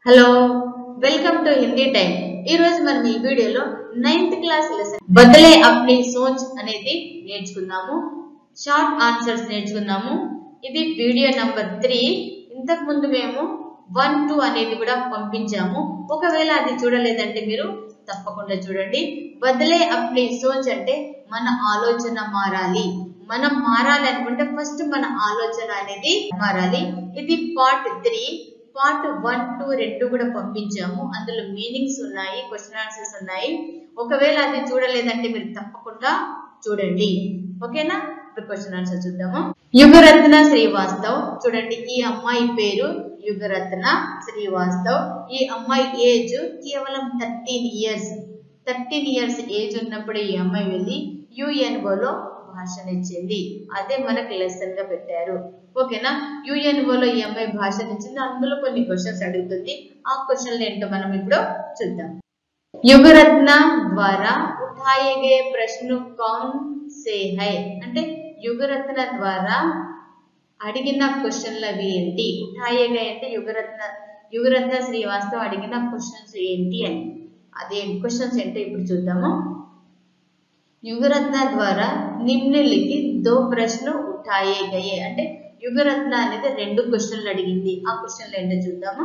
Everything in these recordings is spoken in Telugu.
hello welcome to Hindi time ఈ రోజు మనం ఈ వీడియోలో నైన్త్ క్లాస్ లెసన్ బదలే అప్ని సోచ్ అనేది నేర్చుకుందాము షార్ట్ ఆన్సర్స్ నేర్చుకుందాము ఇది వీడియో నంబర్ త్రీ ఇంతకు ముందు మేము వన్ టూ అనేది కూడా పంపించాము ఒకవేళ అది చూడలేదంటే మీరు తప్పకుండా చూడండి బదలే అప్ని సోచ్ అంటే మన ఆలోచన మారాలి మనం మారాలి అనుకుంటే ఫస్ట్ మన ఆలోచన అనేది మారాలి ఇది part three part one two రెండు కూడా పంపించాము అందులో మీనింగ్స్ ఉన్నాయి క్వశ్చన్ ఆన్సర్స్ ఉన్నాయి ఒకవేళ అది చూడలేదంటే మీరు తప్పకుండా చూడండి ఓకేనా ఇప్పుడు క్వశ్చన్ ఆన్సర్ చూద్దాము యుగరత్న శ్రీవాస్తవ్ చూడండి ఈ అమ్మాయి పేరు యుగరత్న శ్రీవాస్తవ్ ఈ అమ్మాయి ఏజ్ కేవలం thirteen years thirteen years age ఉన్నప్పుడు ఈ అమ్మాయి వెళ్ళి యుఎన్ఓలో భాషణ ఇచ్చింది అదే మనకు లెసన్ గా పెట్టారు ఓకేనా యుఎన్ఓలో ఈ అమ్మాయి భాషణ ఇచ్చింది అందులో కొన్ని క్వశ్చన్స్ అడుగుతుంది ఆ క్వశ్చన్లు ఏంటో మనం ఇప్పుడు చూద్దాం యుగరత్న ద్వారా ఉఠాయే గే ప్రశ్న కౌన్ సే హై అంటే యుగరత్న ద్వారా అడిగిన క్వశ్చన్లు అవి ఏంటి ఉఠాయే గే అంటే యుగరత్న యుగరత్న శ్రీవాస్తవ్ అడిగిన క్వశ్చన్స్ ఏంటి అని అదే క్వశ్చన్స్ ఏంటో ఇప్పుడు చూద్దాము యుగరత్న ద్వారా నిమ్నలిఖిత్ దో ప్రశ్న ఉఠాయే గయే అంటే యుగరత్న అనేది రెండు క్వశ్చన్లు అడిగింది ఆ క్వశ్చన్లు ఏంటో చూద్దామా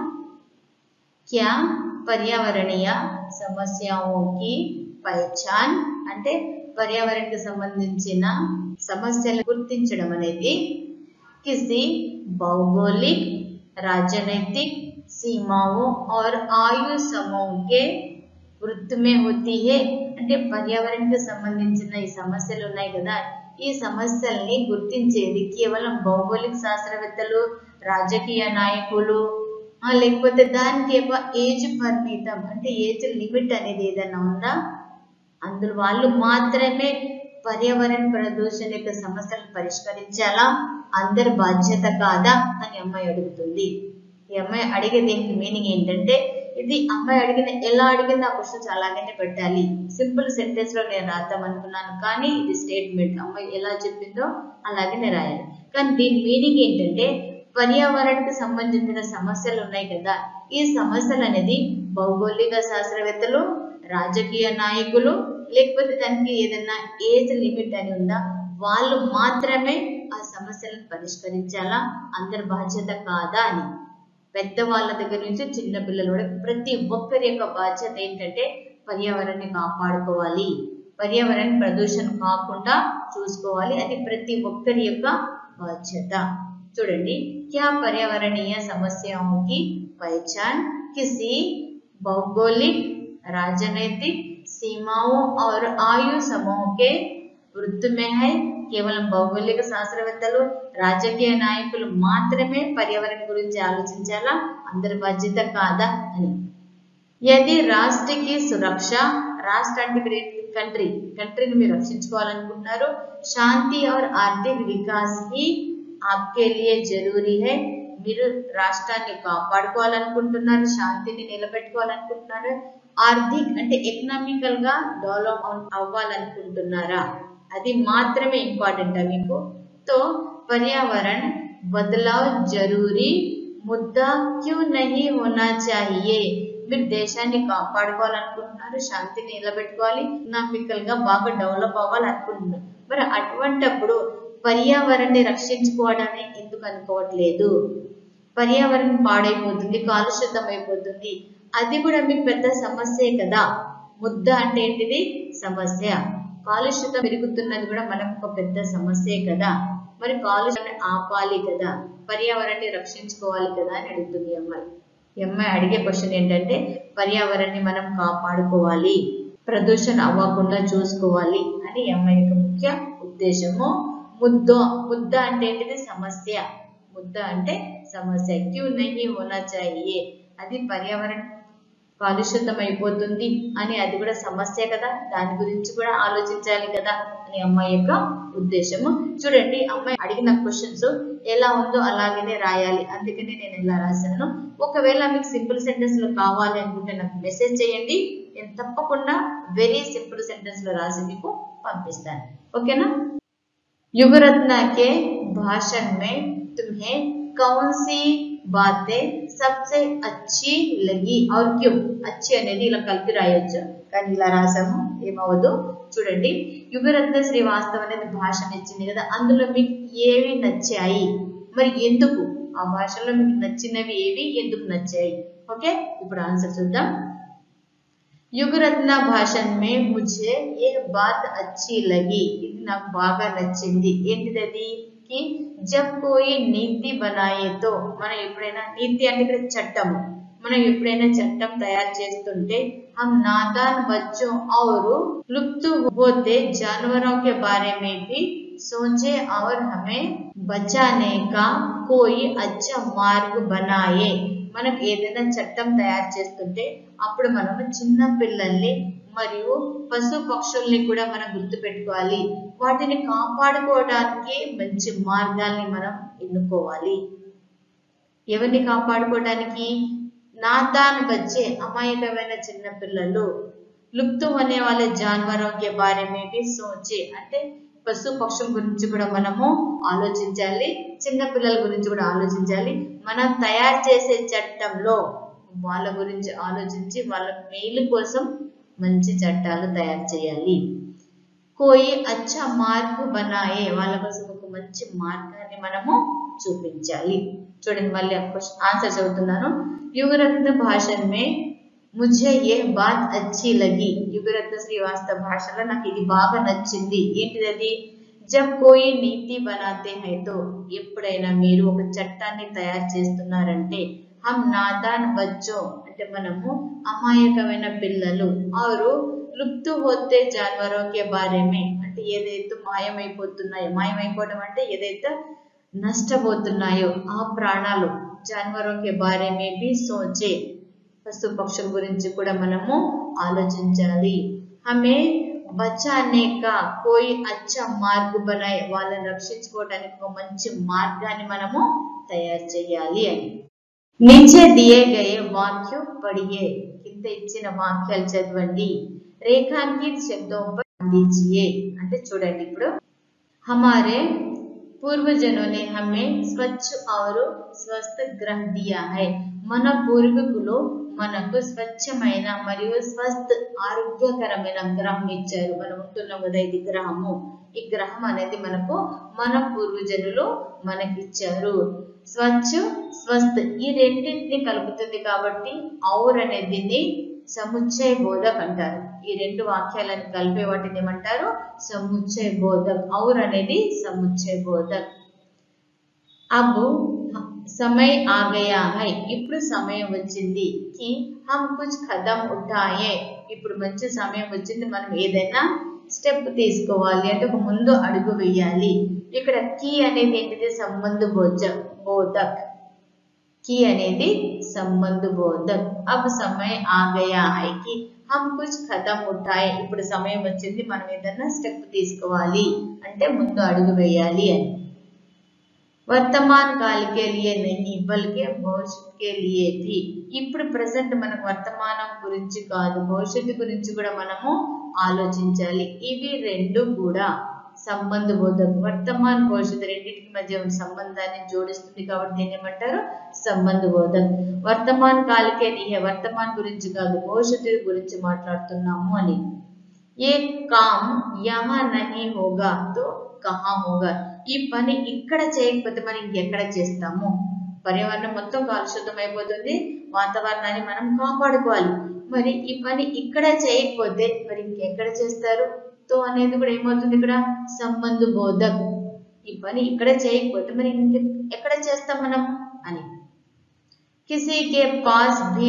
క్యా పర్యావరణీయ సమస్యకి పైచాన్ అంటే పర్యావరణకి సంబంధించిన సమస్యలు గుర్తించడం అనేది కిసి భౌగోళిక్ రాజనైతిక్ सीमाओं और आयु समूह के వృత్తి మే హోతీ హే అంటే పర్యావరణకి సంబంధించిన ఈ సమస్యలు ఉన్నాయి కదా ఈ సమస్యల్ని గుర్తించేది కేవలం భౌగోళిక శాస్త్రవేత్తలు రాజకీయ నాయకులు ఆ, లేకపోతే దానికి ఏమో ఏజ్ పరిమితం అంటే ఏజ్ లిమిట్ అనేది ఏదైనా ఉందా అందులో వాళ్ళు మాత్రమే పర్యావరణ ప్రదూషణ యొక్క సమస్యలను పరిష్కరించాలా అందరి బాధ్యత కాదా అని అమ్మాయి అడుగుతుంది ఈ అమ్మాయి అడిగే దీనికి మీనింగ్ ఏంటంటే ఇది అమ్మాయి అడిగిన ఎలా అడిగింది ఆ క్వశ్చన్స్ అలాగనే పెట్టాలి సింపుల్ సెంటెన్స్ లో నేను రాద్దాం అనుకున్నాను కానీ ఇది స్టేట్మెంట్ అమ్మాయి ఎలా చెప్పిందో అలాగనే రాయాలి కానీ దీని మీనింగ్ ఏంటంటే పర్యావరణకు సంబంధించిన సమస్యలు ఉన్నాయి కదా ఈ సమస్యలు అనేది భౌగోళిక శాస్త్రవేత్తలు రాజకీయ నాయకులు లేకపోతే దానికి ఏదైనా ఏజ్ లిమిట్ అని ఉందా వాళ్ళు మాత్రమే ఆ సమస్యలను పరిష్కరించాలా అందరి బాధ్యత కాదా అని పెద్దవాళ్ళ దగ్గర నుంచి చిన్న పిల్లల వరకు ప్రతి ఒక్కరి యొక్క బాధ్యత ఏంటంటే పర్యావరణాన్ని కాపాడుకోవాలి పర్యావరణ ప్రదూషణ కాకుండా చూసుకోవాలి అది ప్రతి ఒక్కరి యొక్క బాధ్యత చూడండి क्या पर्यावरणीय समस्याओं की पहचान किसी भौगोलिक राजनीतिक सीमाओं और आयु समूह के వృత్తి में है కేవలం భౌగోళిక శాస్త్రవేత్తలు రాజకీయ నాయకులు మాత్రమే పర్యావరణ గురించి ఆలోచించాలా అందరి బాధ్యత కాదా అని యది రాష్ట్రకి సురక్ష రాష్ట్ర అంటే ఇక్కడ కంట్రీ కంట్రీని మీరు రక్షించుకోవాలనుకుంటున్నారు శాంతి और ఆర్థిక వికాస్ ही आपके लिए जरूरी है మీరు రాష్ట్రాన్ని కాపాడుకోవాలనుకుంటున్నారు శాంతిని నిలబెట్టుకోవాలనుకుంటున్నారు ఆర్థిక్ అంటే ఎకనామికల్ గా డెవలప్ అవ్వాలనుకుంటున్నారా అది మాత్రమే ఇంపార్టెంట్ మీకు తో పర్యావరణ బదలావ్ జరూరీ ముద్దా క్యూ నహీ హోనా చాహియే మీరు దేశాన్ని కాపాడుకోవాలనుకుంటున్నారు శాంతిని నిలబెట్టుకోవాలి ఎకనామికల్ గా బాగా డెవలప్ అవ్వాలనుకుంటున్నారు మరి అటువంటప్పుడు పర్యావరణాన్ని రక్షించుకోవడాన్ని ఎందుకు అనుకోవట్లేదు పర్యావరణం పాడైపోతుంది కాలుష్యతం అయిపోతుంది అది కూడా మీకు పెద్ద సమస్యే కదా ముద్ద అంటే ఏంటిది సమస్య కాలుష్యత పెరుగుతున్నది కూడా మనకు ఒక పెద్ద సమస్యే కదా మరి కాలుష్యాన్ని ఆపాలి కదా పర్యావరణాన్ని రక్షించుకోవాలి కదా అని అడుగుతుంది ఈ అమ్మాయి ఈ అమ్మాయి అడిగే క్వశ్చన్ ఏంటంటే పర్యావరణాన్ని మనం కాపాడుకోవాలి ప్రదూషణ అవ్వకుండా చూసుకోవాలి అని ఈ అమ్మాయి యొక్క ముఖ్య ఉద్దేశము ముద్ద ముద్ద అంటే ఏంటిది సమస్య ముద్ద అంటే సమస్య క్యూ నహీ హోనా చాహియే అది పర్యావరణ కాలుష్యతం అయిపోతుంది అని అది కూడా సమస్య కదా దాని గురించి కూడా ఆలోచించాలి కదా అని అమ్మాయి యొక్క ఉద్దేశము చూడండి అమ్మాయి అడిగిన క్వశ్చన్స్ ఎలా ఉందో అలాగనే రాయాలి అందుకని నేను ఇలా రాశాను ఒకవేళ మీకు సింపుల్ సెంటెన్స్ లో కావాలి అనుకుంటే నాకు మెసేజ్ చేయండి నేను తప్పకుండా వెరీ సింపుల్ సెంటెన్స్ లో రాసి మీకు పంపిస్తాను ఓకేనా युगरत्न के भाषण में तुम्हें कौन सी बातें సబ్సే అచ్చి లగి और क्यों అచ్చి అనేది ఇలా కలిపి రాయొచ్చు కానీ ఇలా రాసాము ఏమవ్వదు చూడండి యుగరత్న శ్రీవాస్తవ అనేది భాష నచ్చింది కదా అందులో మీకు ఏవి నచ్చాయి మరి ఎందుకు ఆ భాషలో మీకు నచ్చినవి ఏవి ఎందుకు నచ్చాయి ఓకే ఇప్పుడు ఆన్సర్ చూద్దాం యుగరత్న భాషన్ మే ముझे ये बात अच्छी लगी ఇది నాకు బాగా నచ్చింది ఏంటిది అది కి జబ్ కోయి నీతి బనాయే తో మనం ఎప్పుడైనా నీతి అంటే ఇక్కడ చట్టము మనం ఎప్పుడైనా చట్టం తయారు చేస్తుంటే हम नादान बच्चों और लुप्त होते जानवरों के बारे में भी सोचे और हमें बचाने का कोई अच्छा मार्ग बनाए మనం ఏదైనా చట్టం తయారు చేస్తుంటే అప్పుడు మనము చిన్న పిల్లల్ని మరియు పశు పక్షుల్ని కూడా మనం గుర్తుపెట్టుకోవాలి వాటిని కాపాడుకోవడానికి మంచి మార్గాల్ని మనం ఎన్నుకోవాలి ఎవరిని కాపాడుకోవడానికి నాదాన్ వచ్చే అమాయకమైన చిన్న పిల్లలు లుప్తు అనే వాళ్ళ జాన్వరం కే బారే మే భీ సోచే అంటే పశు పక్షుల గురించి కూడా మనము ఆలోచించాలి చిన్న పిల్లల గురించి కూడా ఆలోచించాలి మనం తయారు చేసే చట్టంలో వాళ్ళ గురించి ఆలోచించి వాళ్ళ మేలు కోసం మంచి చట్టాలు తయారు చేయాలి కోయి అచ్చా మార్గ్ బనాయే వాళ్ళ కోసం ఒక మంచి మార్గాన్ని మనము చూపించాలి చూడండి మళ్ళీ ఆన్సర్ చదువుతున్నాను యుగరత్న భాషన్ మే ముझे ये बात अच्छी लगी యుగరత్న శ్రీవాస్తవ భాషలో నాకు ఇది బాగా నచ్చింది ఏంటిది అది జబ్ కోయి నీతి బనాతే హై తో ఎప్పుడైనా మీరు ఒక చట్టాన్ని తయారు చేస్తున్నారంటే హమ్ నాదాన్ బచ్చో అంటే మనము అమాయకమైన పిల్లలు ఆరు లుప్తు హోతే జాన్వరో కే బారే మే అంటే ఏదైతే మాయమైపోతున్నాయో మాయమైపోవడం అంటే ఏదైతే నష్టపోతున్నాయో ఆ ప్రాణాలు జాన్వరో కే బారే మే భీ సోచే పశు పక్షుల గురించి కూడా మనము ఆలోచించాలి హమే బచానే కా కోయి అచ్చా మార్గ్ బనాయ్ వాళ్ళని రక్షించుకోవడానికి ఒక మంచి మార్గాన్ని మనము తయారు చేయాలి అని నిచే దియే గయే వాక్యం పడియే కింద ఇచ్చిన వాక్యాలు చదవండి రేఖాంకిత శబ్దం పర్ దీజియే అంటే చూడండి ఇప్పుడు हमारे పూర్వజనోं ने हमें स्वच्छ और स्वस्थ ग्रह दिया है మన పూర్వీకులు మనకు స్వచ్ఛమైన మరియు స్వస్థ ఆరోగ్యకరమైన గ్రహం ఇచ్చారు మనం ఉంటున్నాం కదా ఇది గ్రహము ఈ గ్రహం అనేది మనకు మన పూర్వజనులు మనకిచ్చారు స్వచ్ఛ స్వస్థ ఈ రెండింటిని కలుపుతుంది కాబట్టి ఔర్ అనే దీన్ని సముచ్చయ బోధక్ అంటారు ఈ రెండు వాక్యాలను కలిపే వాటిని ఏమంటారు సముచ్చయ బోధక్ ఔర్ అనేది సముచ్చయ బోధక్ అబు సమయ ఆ గయా హై ఇప్పుడు సమయం వచ్చింది కి హమ్ కుచ్ ఖదం ఉఠాయే ఇప్పుడు మంచి సమయం వచ్చింది మనం ఏదైనా స్టెప్ తీసుకోవాలి అంటే ఒక ముందు అడుగు వేయాలి ఇక్కడ కీ అనేది ఏంటిది సంబంధ బోధ బోధక్ की అనేది సంబంధ బోధక్ అబ్ సమయ ఆ గయా హై కి హమ్ కుచ్ ఖదం ఉఠాయే ఇప్పుడు సమయం వచ్చింది మనం ఏదైనా స్టెప్ తీసుకోవాలి అంటే ముందు అడుగు వేయాలి అని వర్తమాన్ కాల్ కే లియే నహీ బల్కి భవిష్యత్ కే లియే భీ ఇప్పుడు ప్రెసెంట్ మనకు వర్తమానం గురించి కాదు భవిష్యత్తు గురించి కూడా మనము ఆలోచించాలి ఇవి రెండు కూడా సంబంధ బోధకు వర్తమాన్ భవిష్యత్తు రెండింటికి మధ్య ఉన్న సంబంధాన్ని జోడిస్తుంది కాబట్టి దీన్ని ఏమంటారు సంబంధ బోధక్ వర్తమాన్ కాలకే లియే వర్తమాన్ గురించి కాదు భవిష్యత్తు గురించి మాట్లాడుతున్నాము అని ఏ కామ్ యహా నహీ హోగా తో కహా హోగా ఈ పని ఇక్కడ చేయకపోతే మనం ఇంకెక్కడ చేస్తాము పర్యావరణం మొత్తం కాలుష్యం అయిపోతుంది వాతావరణాన్ని మనం కాపాడుకోవాలి మరి ఈ పని ఇక్కడ చేయకపోతే మరి ఇంకెక్కడ చేస్తారు తో అనేది కూడా ఏమవుతుంది ఇక్కడ సంబంధ బోధక్ ఈ పని ఇక్కడ చేయకపోతే మరి ఇంక ఎక్కడ చేస్తాం మనం అని కిసీ కే పాస్ భీ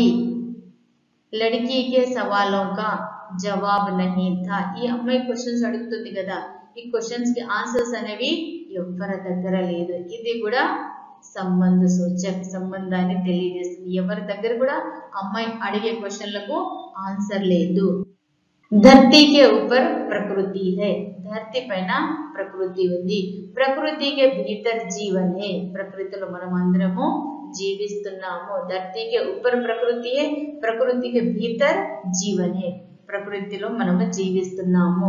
లड़की के సవాलों का జవాబ్ నహీ థా ఈ అమ్మాయి క్వశ్చన్స్ అడుగుతుంది కదా ఈ క్వశ్చన్స్ కి ఆన్సర్స్ అనేవి ఎవరి దగ్గర లేదు ఇది కూడా సంబంధ సూచక్ సంబంధాన్ని తెలియజేస్తుంది ఎవరి దగ్గర కూడా అమ్మాయి అడిగే క్వశ్చన్లకు ఆన్సర్ లేదు ధర్తీకే ఊపర్ ప్రకృతి హై ధర్తి పైన ప్రకృతి ఉంది ప్రకృతికి భీతర్ జీవన్ హే ప్రకృతిలో మనం అందరము జీవిస్తున్నాము ధర్తీకే ఊపర్ ప్రకృతి హే ప్రకృతికి భీతర్ జీవన్ హే ప్రకృతిలో మనము జీవిస్తున్నాము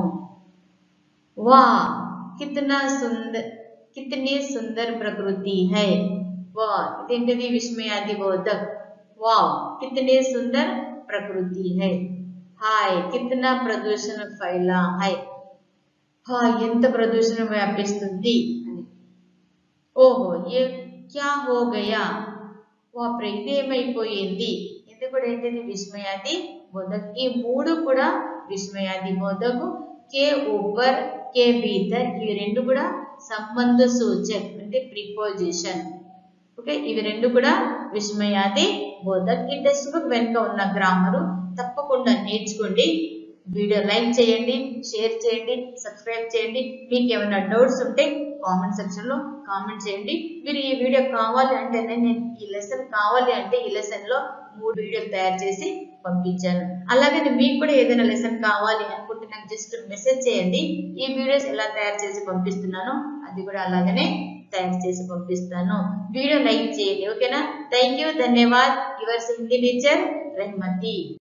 వా కితనా సుందర్ కితనీ సుందర్ ప్రకృతి హై वाह इतेंటిది విస్మయాది బోధక్ वाव कितने सुंदर प्रकृति है हाय कितना प्रदूषण फैला है హాయ్ ఎంత ప్రదూషణ వ్యాపిస్తుంది అని ఓహో ఏ క్యా హో గయా వాప్రే ఇదేమైపోయింది ఇది కూడా ఏంటిది విస్మయాది బోధక్ ఈ మూడు కూడా విస్మయాది బోధకు కే ఊపర్ కే భీతర్ ఇవి రెండు కూడా సంబంధ సూచక్ అంటే ప్రిపోజిషన్ ఓకే ఇవి రెండు కూడా విస్మయాది బోధక్ ఈ టెక్స్ట్ బుక్ వెనుక ఉన్న గ్రామరు తప్పకుండా నేర్చుకోండి వీడియో లైక్ చేయండి షేర్ చేయండి సబ్స్క్రైబ్ చేయండి మీకు ఏమైనా డౌట్స్ ఉంటే కామెంట్ సెక్షన్ లో కామెంట్ చేయండి మీరు ఈ వీడియో కావాలి అంటే నేను ఈ లెసన్ కావాలి అంటే ఈ లెసన్ లో మూడు వీడియోలు తయారు చేసి పంపించాను అలాగే మీకు కూడా ఏదైనా లెసన్ కావాలి అనుకుంటే నాకు జస్ట్ మెసేజ్ చేయండి ఈ వీడియోస్ ఎలా తయారు చేసి పంపిస్తున్నానో అది కూడా అలాగనే తయారు చేసి పంపిస్తాను వీడియో లైక్ చేయండి ఓకేనా థ్యాంక్ యూ ధన్యవాద్ యువర్స్ హిందీ టీచర్ రహమతి